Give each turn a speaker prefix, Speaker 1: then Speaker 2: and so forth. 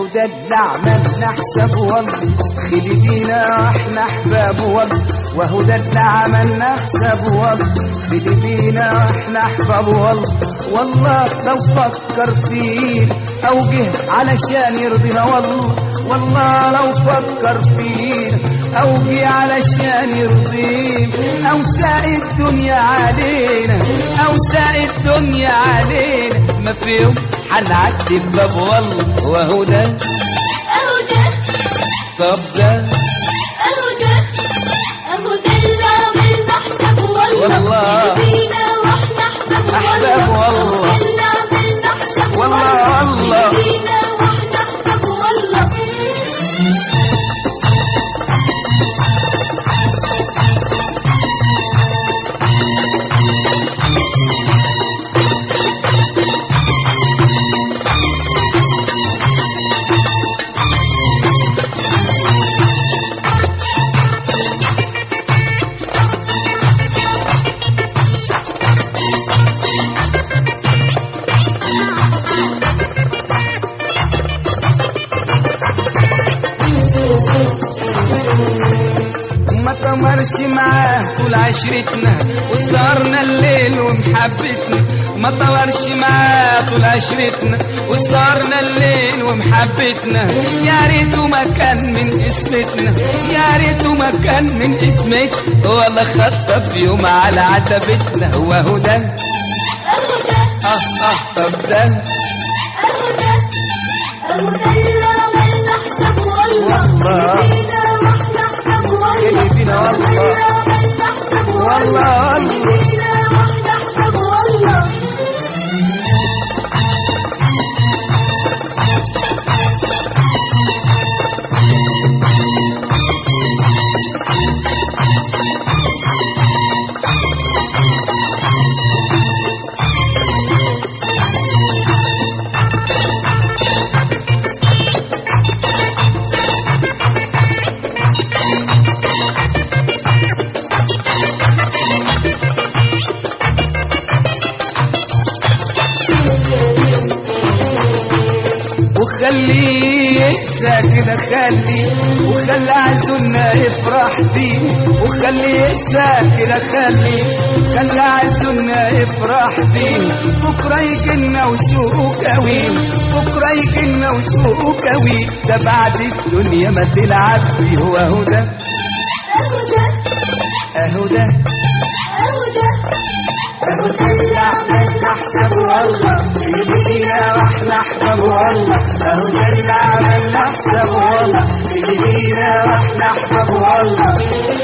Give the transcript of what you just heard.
Speaker 1: ده اللي عملنا حساب والله خلي بينا واحنا احباب والله وهو ده اللي عملنا حساب والله خلي بينا واحنا احباب والله والله لو فكر فينا او جه علشان يرضينا والله والله لو فكر فينا او جه علشان يرضينا او ساق الدنيا علينا او ساق الدنيا علينا ما في يوم هنعدي بباب والله وهو ده
Speaker 2: اهو ده
Speaker 1: طب ده
Speaker 2: اهو ده اهو ده اللي عملنا حساب والله
Speaker 1: والله.
Speaker 2: فينا واحنا احباب
Speaker 1: أحباب
Speaker 2: والله
Speaker 1: والله.
Speaker 2: اهو ده اللي عملنا حساب
Speaker 1: والله والله.
Speaker 2: فينا واحنا احباب والله
Speaker 1: ما تمرش معاه طول عشرتنا وسهرنا الليل ومحبتنا ما طورش معاه طول عشرتنا وسهرنا الليل ومحبتنا يا ريته ما كان من اسمتنا يا ريته ما كان من اسمتنا ولا خطة في يوم على عتبتنا وهو ده
Speaker 2: اهو ده
Speaker 1: اه اه طب ده
Speaker 2: اهو ده اهو ده اللي عملنا حساب والله
Speaker 1: والله.
Speaker 2: فينا واحنا احباب والله
Speaker 1: اللي فينا
Speaker 2: اهو ده
Speaker 1: والله.
Speaker 2: اللي عملنا حساب
Speaker 1: والله
Speaker 2: والله
Speaker 1: والله.
Speaker 2: فينا واحنا احباب والله
Speaker 1: وخليه ينسى كده خلي وخلي عزولنا يفرح بيه وخليه ينسى كده خلي خلي عزولنا يفرح بيه بكره يجينا وشوقه قوي بكره يجينا وشوقه قوي ده بعد الدنيا ما تلعب بيه وهو ده
Speaker 2: اهو ده
Speaker 1: اهو ده
Speaker 2: اهو ده
Speaker 1: اهو ده اللي عملنا حساب والله اللي فينا واحنا احباب والله اهو ده اللي عملنا حساب والله اللي فينا واحنا احباب والله